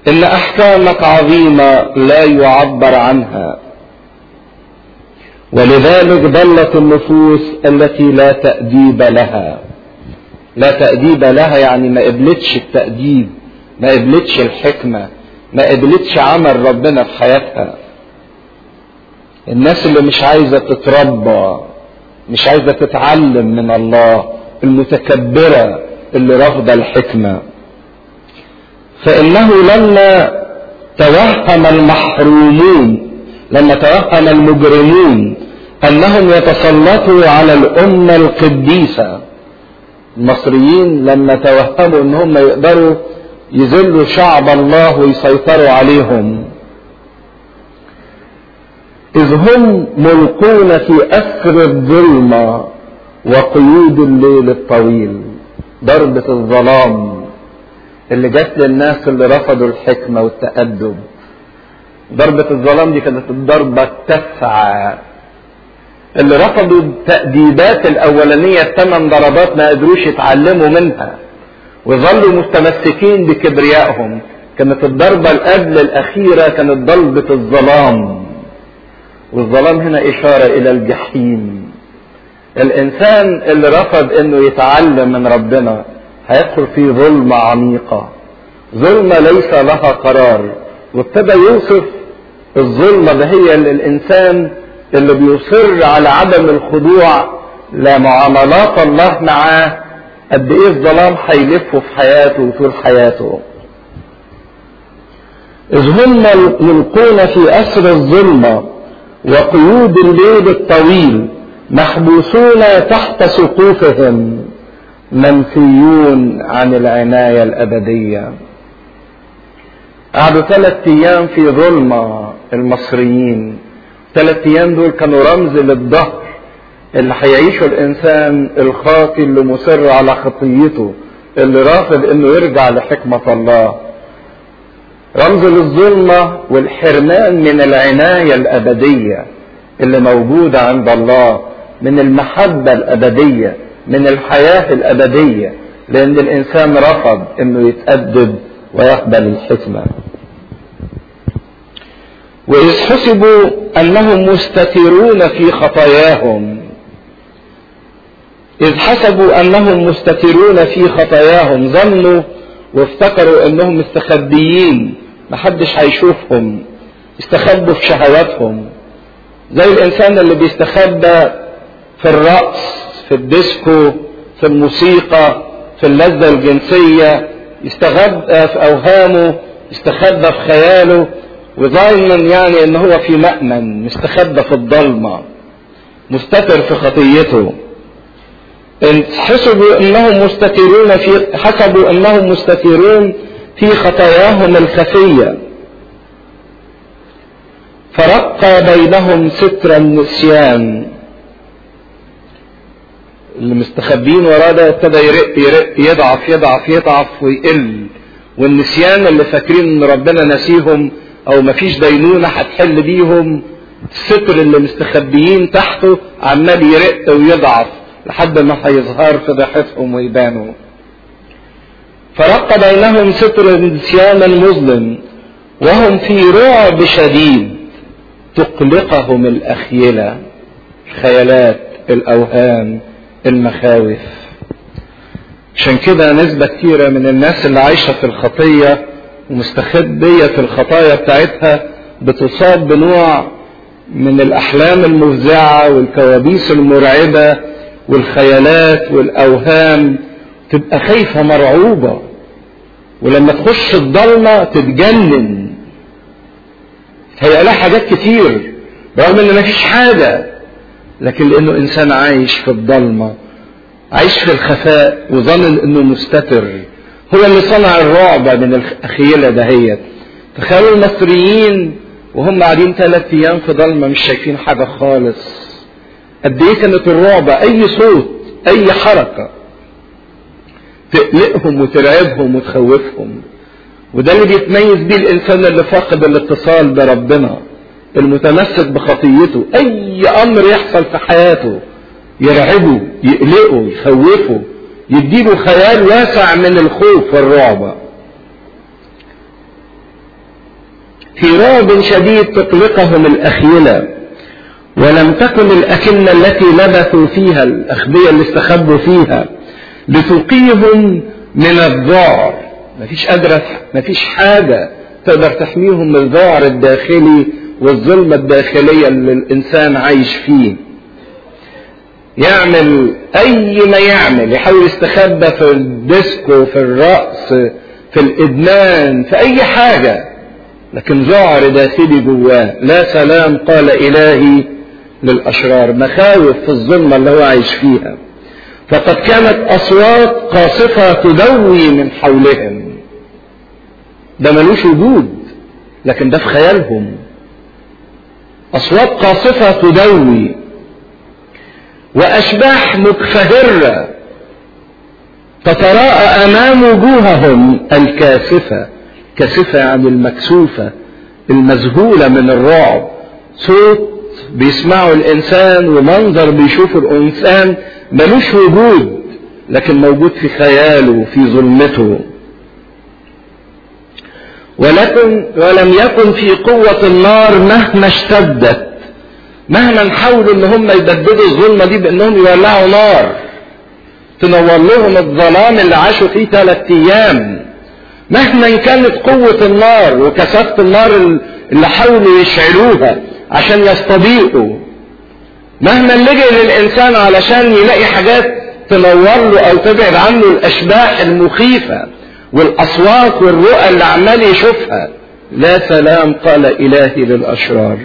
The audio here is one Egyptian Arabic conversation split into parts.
ان احكامك عظيمه لا يعبر عنها ولذلك ضلت النفوس التي لا تاديب لها لا تاديب لها يعني ما قبلتش التاديب ما قبلتش الحكمه ما قبلتش عمل ربنا في حياتها الناس اللي مش عايزه تتربى مش عايزه تتعلم من الله المتكبره اللي رافضه الحكمه فانه لما توهم المحرومون لما توهم المجرمون انهم يتسلطوا على الامه القديسه المصريين لما توهموا ان هم يقدروا يذلوا شعب الله ويسيطروا عليهم إذ هم ملقون في أسر الظلمة وقيود الليل الطويل ضربة الظلام اللي جت للناس اللي رفضوا الحكمة والتأدب ضربة الظلام دي كانت الضربة التاسعة اللي رفضوا التأديبات الأولانية الثمان ضربات ما قدروش يتعلموا منها وظلوا متمسكين بكبريائهم كانت الضربة القبل الأخيرة كانت ضربة الظلام والظلام هنا إشارة إلى الجحيم الإنسان اللي رفض إنه يتعلم من ربنا هيدخل في ظلمة عميقة ظلمة ليس لها قرار وابتدى يوصف الظلمة ده هي الإنسان اللي بيصر على عدم الخضوع لمعاملات الله معاه قد ايه الظلام هيلفه في حياته وطول حياته إذ هم يلقون في أسر الظلمة وقيود الليل الطويل محبوسون تحت سقوفهم منفيون عن العناية الأبدية قعدوا ثلاث أيام في ظلمة المصريين ثلاث أيام دول كانوا رمز للدهر اللي هيعيشه الإنسان الخاطي اللي مصر على خطيته اللي رافض إنه يرجع لحكمة الله رمز للظلمة والحرمان من العناية الأبدية اللي موجودة عند الله من المحبة الأبدية من الحياة الأبدية لأن الإنسان رفض إنه يتأدب ويقبل الحكمة وإذ حسبوا أنهم مستترون في خطاياهم إذ حسبوا أنهم مستترون في خطاياهم ظنوا وافتكروا أنهم مستخبيين محدش هيشوفهم استخبوا في شهواتهم زي الإنسان اللي بيستخبى في الرقص في الديسكو في الموسيقى في اللذة الجنسية يستخبى في أوهامه يستخبى في خياله وظانا يعني ان هو في مأمن مستخبى في الضلمة مستتر في خطيته إن حسبوا انهم مستترون في حسبوا انهم مستترون في خطاياهم الخفية فرق بينهم ستر النسيان اللي مستخبين وراه ده ابتدى يرق يرق يضعف يضعف يضعف ويقل والنسيان اللي فاكرين ان ربنا نسيهم او مفيش دينونة هتحل بيهم الستر اللي مستخبيين تحته عمال يرق ويضعف لحد ما هيظهر فضيحتهم ويبانوا فرق بينهم ستر نسيانا مظلم وهم في رعب شديد تقلقهم الأخيلة الخيالات الأوهام المخاوف عشان كده نسبة كتيرة من الناس اللي عايشة في الخطية ومستخبية في الخطايا بتاعتها بتصاب بنوع من الأحلام المفزعة والكوابيس المرعبة والخيالات والأوهام تبقى خايفة مرعوبة ولما تخش الضلمة تتجنن هي لها حاجات كتير رغم ان مفيش حاجة لكن لانه انسان عايش في الضلمة عايش في الخفاء وظن انه مستتر هو اللي صنع الرعب من الأخيلة دهيت تخيلوا المصريين وهم قاعدين ثلاث أيام في ضلمة مش شايفين حاجة خالص قد إيه كانت الرعبة أي صوت أي حركة تقلقهم وترعبهم وتخوفهم وده اللي بيتميز بيه الإنسان اللي فاقد الاتصال بربنا المتمسك بخطيته أي أمر يحصل في حياته يرعبه يقلقه يخوفه يديله خيال واسع من الخوف والرعب في رعب شديد تقلقهم الأخيلة ولم تكن الأكنة التي لبثوا فيها الأخبية اللي استخبوا فيها لتقيهم من الذعر مفيش قادرة مفيش حاجة تقدر تحميهم من الذعر الداخلي والظلمة الداخلية اللي الإنسان عايش فيه يعمل أي ما يعمل يحاول يستخبى في الديسكو في الرقص في الإدمان في أي حاجة لكن ذعر داخلي جواه لا سلام قال إلهي للأشرار مخاوف في الظلمة اللي هو عايش فيها فقد كانت أصوات قاصفة تدوي من حولهم ده ملوش وجود لكن ده في خيالهم أصوات قاصفة تدوي وأشباح مكفهرة تتراءى أمام وجوههم الكاسفة كاسفة يعني المكسوفة المذهولة من الرعب صوت بيسمعه الإنسان ومنظر بيشوفه الإنسان ملوش وجود لكن موجود في خياله في ظلمته ولكن ولم يكن في قوة النار مهما اشتدت مهما حاولوا ان هم يبددوا الظلمة دي بانهم يولعوا نار تنور لهم الظلام اللي عاشوا فيه ثلاث ايام مهما كانت قوة النار وكثافة النار اللي حاولوا يشعلوها عشان يستضيئوا مهما لجئ للإنسان علشان يلاقي حاجات تنور له أو تبعد عنه الأشباح المخيفة والأصوات والرؤى اللي عمال يشوفها لا سلام قال إلهي للأشرار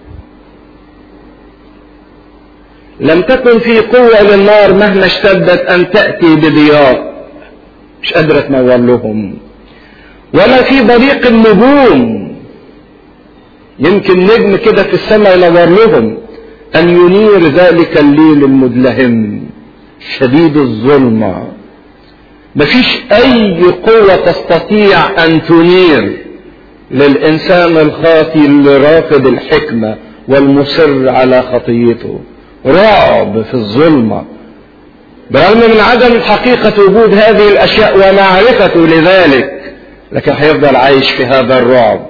لم تكن في قوة للنار مهما اشتدت أن تأتي بضياء مش قادرة تنور لهم ولا في بريق النجوم يمكن نجم كده في السماء ينور لهم أن ينير ذلك الليل المدلهم شديد الظلمة مفيش أي قوة تستطيع أن تنير للإنسان الخاطي اللي رافض الحكمة والمصر على خطيته رعب في الظلمة برغم من عدم حقيقة وجود هذه الأشياء ومعرفته لذلك لكن هيفضل عايش في هذا الرعب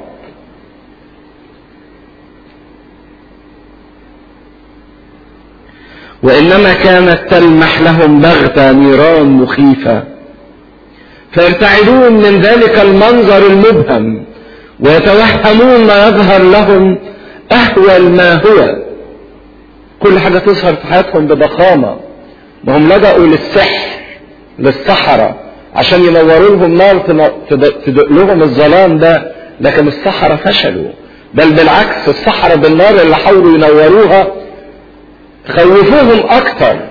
وإنما كانت تلمح لهم بغتة نيران مخيفة فيرتعدون من ذلك المنظر المبهم ويتوهمون ما يظهر لهم أهول ما هو كل حاجة تظهر في حياتهم بضخامة وهم لجأوا للسحر للسحرة عشان ينوروا لهم نار تدق لهم الظلام ده لكن السحرة فشلوا بل بالعكس السحرة بالنار اللي حاولوا ينوروها خوفوهم اكتر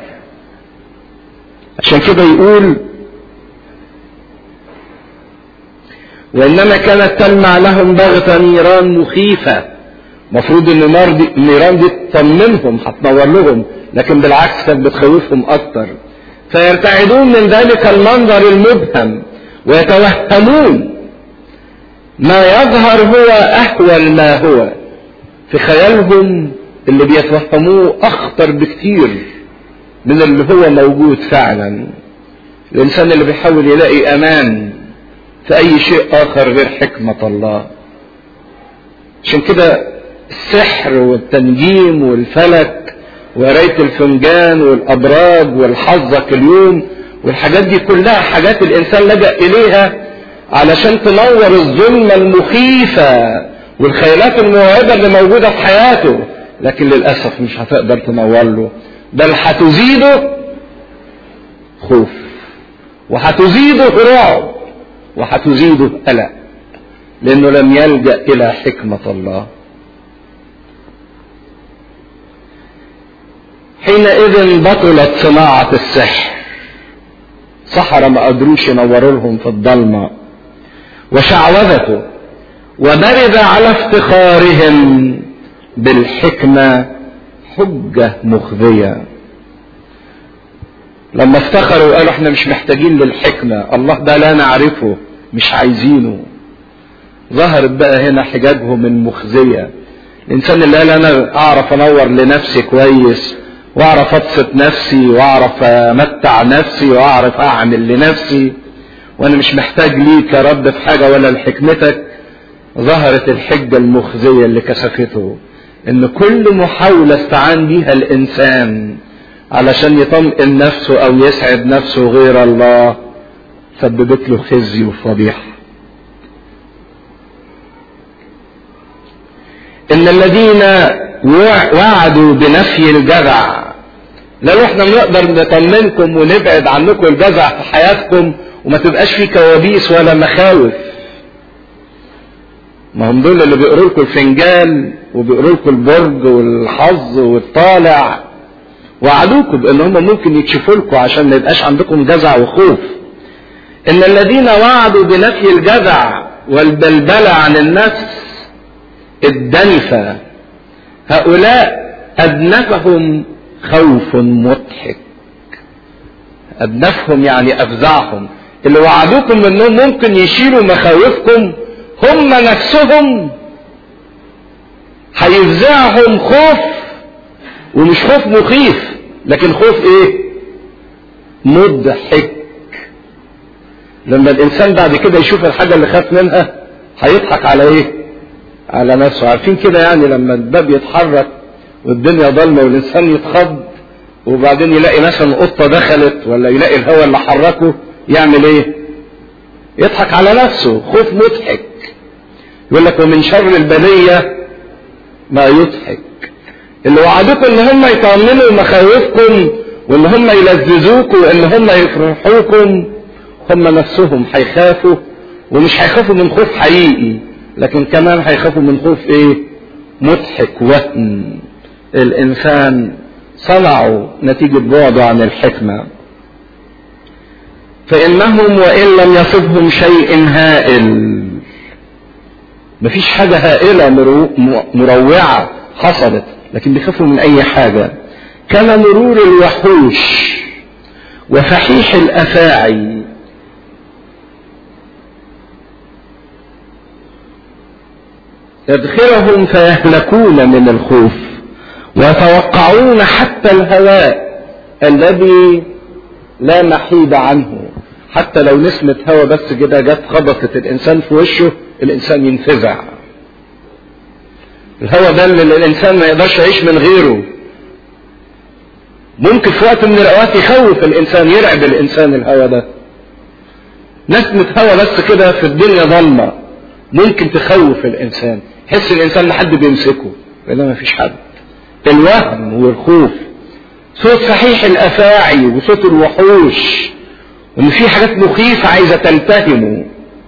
عشان كده يقول وانما كانت تلمع لهم بغتة نيران مخيفة مفروض ان النار دي النيران دي تطمنهم هتنور لهم لكن بالعكس كانت بتخوفهم اكتر فيرتعدون من ذلك المنظر المبهم ويتوهمون ما يظهر هو احول ما هو في خيالهم اللي بيتوهموه اخطر بكتير من اللي هو موجود فعلا الانسان اللي بيحاول يلاقي امان في اي شيء اخر غير حكمة الله عشان كده السحر والتنجيم والفلك وقراية الفنجان والابراج والحظك اليوم والحاجات دي كلها حاجات الانسان لجأ اليها علشان تنور الظلمة المخيفة والخيالات المرعبة اللي موجودة في حياته لكن للأسف مش هتقدر تنور له بل هتزيده خوف وهتزيده رعب وهتزيده قلق لأنه لم يلجأ إلى حكمة الله حينئذ بطلت صناعة السحر سحرة ما قدروش ينوروا لهم في الضلمة وشعوذته وبرز على افتخارهم بالحكمة حجة مخزية لما افتخروا قالوا احنا مش محتاجين للحكمة الله ده لا نعرفه مش عايزينه ظهرت بقى هنا حجاجهم المخزية الانسان اللي قال انا اعرف انور لنفسي كويس واعرف ابسط نفسي واعرف امتع نفسي واعرف اعمل لنفسي وانا مش محتاج ليك يا رب في حاجة ولا لحكمتك ظهرت الحجة المخزية اللي كشفته ان كل محاولة استعان بيها الانسان علشان يطمئن نفسه او يسعد نفسه غير الله سببت له خزي وفضيحة ان الذين وعدوا بنفي الجزع لو احنا بنقدر نطمنكم ونبعد عنكم الجزع في حياتكم وما تبقاش في كوابيس ولا مخاوف ما هم دول اللي بيقروا لكم الفنجان وبيقروا لكم البرج والحظ والطالع وعدوكم بان هم ممكن يكشفوا لكم عشان ما يبقاش عندكم جزع وخوف ان الذين وعدوا بنفي الجزع والبلبله عن النفس الدنفه هؤلاء ادنفهم خوف مضحك ادنفهم يعني افزعهم اللي وعدوكم انهم ممكن يشيلوا مخاوفكم هم نفسهم هيفزعهم خوف ومش خوف مخيف لكن خوف ايه مضحك لما الانسان بعد كده يشوف الحاجه اللي خاف منها هيضحك على ايه على نفسه عارفين كده يعني لما الباب يتحرك والدنيا ضلمه والانسان يتخض وبعدين يلاقي مثلا قطه دخلت ولا يلاقي الهواء اللي حركه يعمل ايه يضحك على نفسه خوف مضحك يقول لك ومن شر البليه ما يضحك اللي وعدوكم ان هم يطمنوا مخاوفكم وان هم يلذذوكم وان هم يفرحوكم هم نفسهم هيخافوا ومش هيخافوا من خوف حقيقي لكن كمان هيخافوا من خوف ايه مضحك وهم الانسان صنعوا نتيجة بعده عن الحكمة فإنهم وإن لم يصبهم شيء هائل مفيش حاجة هائلة مروعة حصلت لكن بيخافوا من أي حاجة كما مرور الوحوش وفحيح الأفاعي يدخلهم فيهلكون من الخوف ويتوقعون حتى الهواء الذي لا محيد عنه حتى لو نسمة هواء بس كده جت خبطت الإنسان في وشه الإنسان ينفزع الهواء ده اللي الإنسان ما يقدرش يعيش من غيره ممكن في وقت من الأوقات يخوف الإنسان يرعب الإنسان الهواء ده نسمة هواء بس كده في الدنيا ضلمة ممكن تخوف الإنسان يحس الإنسان لحد بيمسكه ولا ما فيش حد الوهم والخوف صوت صحيح الافاعي وصوت الوحوش وان في حاجات مخيفة عايزة تلتهمه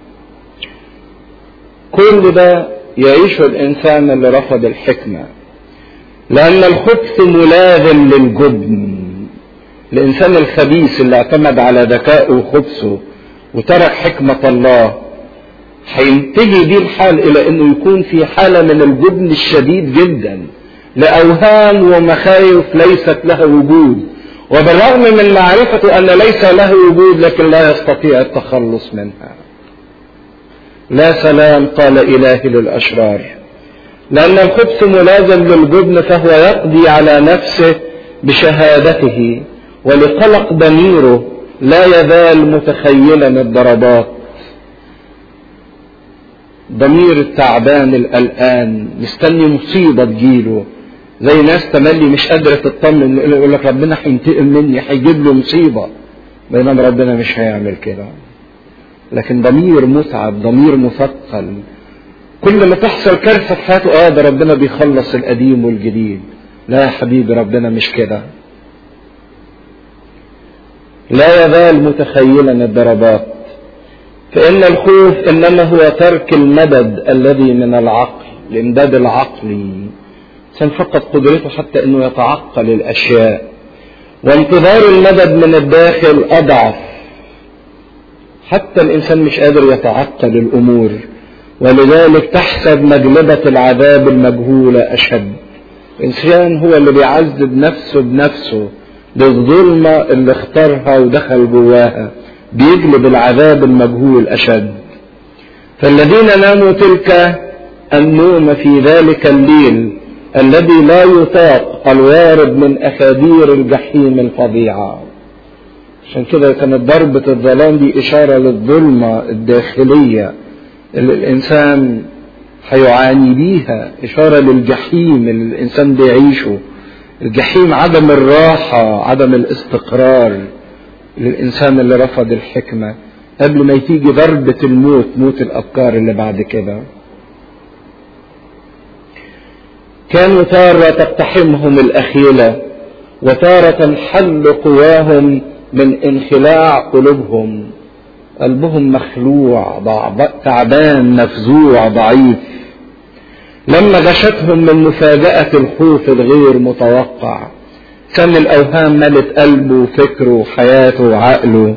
كل ده يعيشه الانسان اللي رفض الحكمة لان الخبث ملازم للجبن الانسان الخبيث اللي اعتمد على ذكائه وخبثه وترك حكمة الله هينتهي بيه الحال الى انه يكون في حالة من الجبن الشديد جدا لأوهام ومخايف ليست لها وجود وبالرغم من معرفة أن ليس له وجود لكن لا يستطيع التخلص منها لا سلام قال إلهي للأشرار لأن الخبث ملازم للجبن فهو يقضي على نفسه بشهادته ولقلق ضميره لا يزال متخيلا الضربات ضمير التعبان القلقان مستني مصيبة تجيله زي ناس تملي مش قادرة تطمن يقول لك ربنا هينتقم مني هيجيب له مصيبة بينما ربنا مش هيعمل كده لكن ضمير متعب ضمير مثقل كل ما تحصل كارثة في حياته اه ده ربنا بيخلص القديم والجديد لا يا حبيبي ربنا مش كده لا يزال متخيلا الضربات فإن الخوف إنما هو ترك المدد الذي من العقل الإمداد العقلي كان فقد قدرته حتى انه يتعقل الاشياء وانتظار المدد من الداخل اضعف حتى الانسان مش قادر يتعقل الامور ولذلك تحسب مجلبة العذاب المجهولة اشد الانسان هو اللي بيعذب نفسه بنفسه للظلمة اللي اختارها ودخل جواها بيجلب العذاب المجهول اشد فالذين ناموا تلك النوم في ذلك الليل الذي لا يطاق الوارد من أخادير الجحيم الفظيعة عشان كده كانت ضربة الظلام دي إشارة للظلمة الداخلية اللي الإنسان هيعاني بيها إشارة للجحيم اللي الإنسان بيعيشه الجحيم عدم الراحة عدم الاستقرار للإنسان اللي رفض الحكمة قبل ما تيجي ضربة الموت موت الأفكار اللي بعد كده كانوا تارة تقتحمهم الأخيلة وتارة تنحل قواهم من انخلاع قلوبهم قلبهم مخلوع تعبان مفزوع ضعيف لما غشتهم من مفاجأة الخوف الغير متوقع كان الأوهام ملت قلبه وفكره وحياته وعقله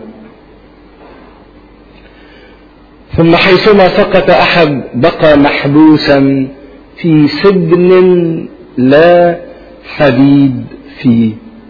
ثم حيثما سقط أحد بقى محبوسا في سجن لا حديد فيه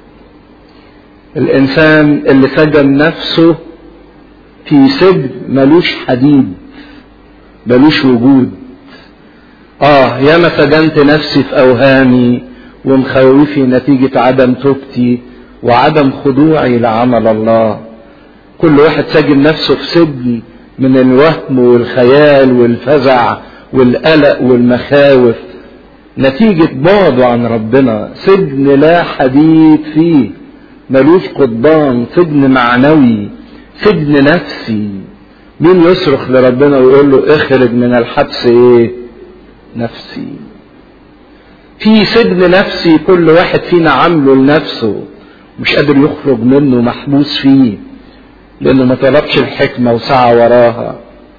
الإنسان اللي سجن نفسه في سجن ملوش حديد ملوش وجود آه ياما سجنت نفسي في أوهامي ومخوفي نتيجة عدم توبتي وعدم خضوعي لعمل الله كل واحد سجن نفسه في سجن من الوهم والخيال والفزع والقلق والمخاوف نتيجة بعده عن ربنا سجن لا حديد فيه ملوش قضبان سجن معنوي سجن نفسي مين يصرخ لربنا ويقول له اخرج من الحبس ايه نفسي في سجن نفسي كل واحد فينا عامله لنفسه مش قادر يخرج منه محبوس فيه لانه ما طلبش الحكمه وسعى وراها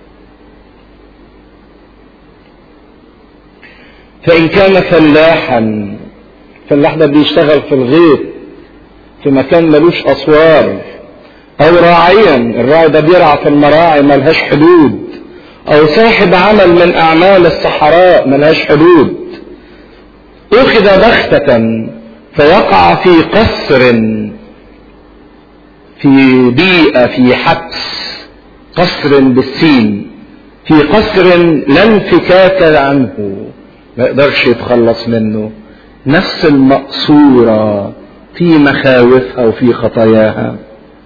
فان كان فلاحا فلاح ده بيشتغل في الغيط في مكان ملوش اسوار او راعيا الراعي ده بيرعى في المراعي ملهاش حدود او صاحب عمل من اعمال الصحراء ملهاش حدود اخذ بختة فوقع في قصر في بيئة في حبس قصر بالسين في قصر لا انفكاك عنه ما يقدرش يتخلص منه نفس المقصورة في مخاوفها وفي خطاياها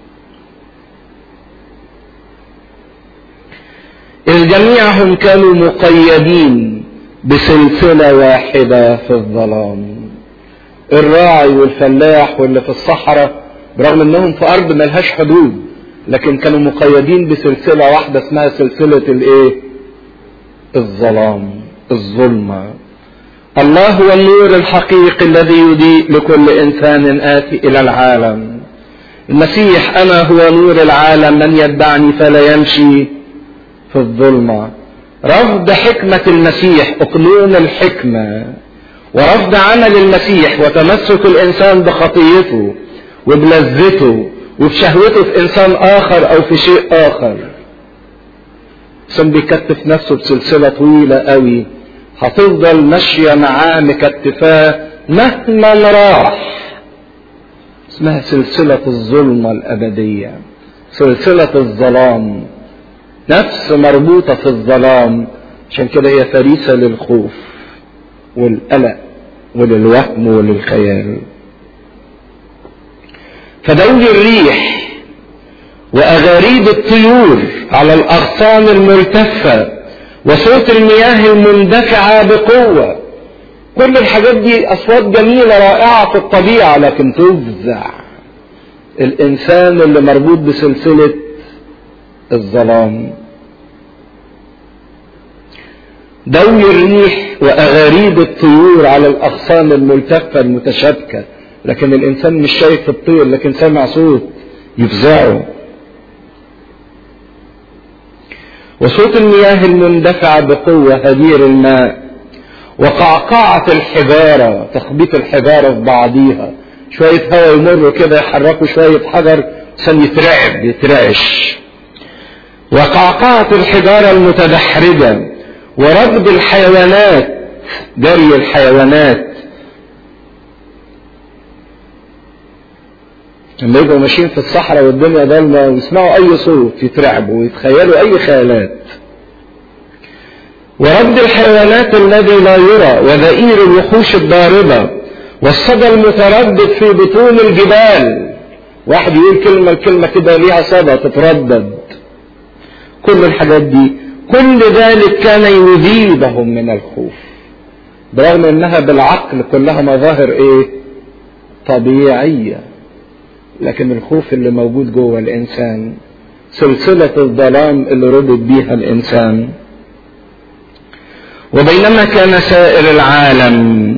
الجميع هم كانوا مقيدين بسلسلة واحدة في الظلام الراعي والفلاح واللي في الصحراء برغم انهم في ارض ملهاش حدود لكن كانوا مقيدين بسلسلة واحدة اسمها سلسلة الايه الظلام الظلمة الله هو النور الحقيقي الذي يضيء لكل انسان اتي الى العالم المسيح انا هو نور العالم من يتبعني فلا يمشي في الظلمه رفض حكمة المسيح أقنون الحكمة ورفض عمل المسيح وتمسك الإنسان بخطيته وبلذته وبشهوته في إنسان آخر أو في شيء آخر إنسان بيكتف نفسه بسلسلة طويلة قوي هتفضل ماشية معاه مكتفاه مهما راح اسمها سلسلة الظلمة الأبدية سلسلة الظلام نفس مربوطة في الظلام عشان كده هي فريسة للخوف والقلق وللوهم وللخيال فدوي الريح وأغاريد الطيور على الأغصان الملتفة وصوت المياه المندفعة بقوة كل الحاجات دي أصوات جميلة رائعة في الطبيعة لكن تفزع الإنسان اللي مربوط بسلسلة الظلام دوي الريح وأغاريد الطيور على الأغصان الملتفة المتشابكة لكن الإنسان مش شايف الطير لكن سامع صوت يفزعه وصوت المياه المندفعة بقوة هدير الماء وقعقعة الحجارة تخبيط الحجارة في بعضيها شوية هواء يمروا كده يحركوا شوية حجر عشان يترعب يترعش وقعقعة الحجارة المتدحرجة وركض الحيوانات جري الحيوانات لما يبقوا ماشيين في الصحراء والدنيا ضلمة ويسمعوا أي صوت يترعبوا ويتخيلوا أي خيالات ورد الحيوانات الذي لا يرى وذئير الوحوش الضاربة والصدى المتردد في بطون الجبال واحد يقول كلمة الكلمة كده ليها صدى تتردد كل الحاجات دي كل ذلك كان يذيبهم من الخوف برغم انها بالعقل كلها مظاهر ايه طبيعية لكن الخوف اللي موجود جوه الانسان سلسلة الظلام اللي ربط بيها الانسان وبينما كان سائر العالم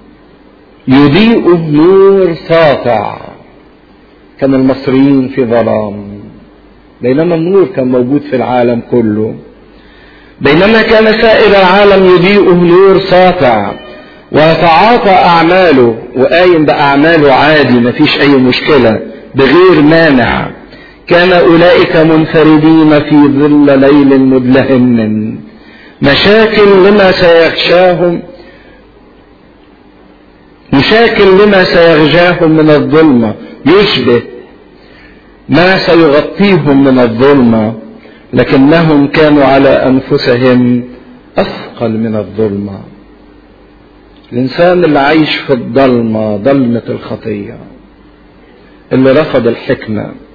يضيء نور ساطع كان المصريين في ظلام بينما النور كان موجود في العالم كله بينما كان سائر العالم يضيء نور ساطع ويتعاطى أعماله وقايم بأعماله عادي مفيش أي مشكلة بغير مانع كان أولئك منفردين في ظل ليل مدلهم مشاكل لما سيغشاهم مشاكل لما سيغشاهم من الظلمة يشبه ما سيغطيهم من الظلمة لكنهم كانوا على أنفسهم أثقل من الظلمة الإنسان اللي عايش في الضلمة ضلمة الخطية اللي رفض الحكمة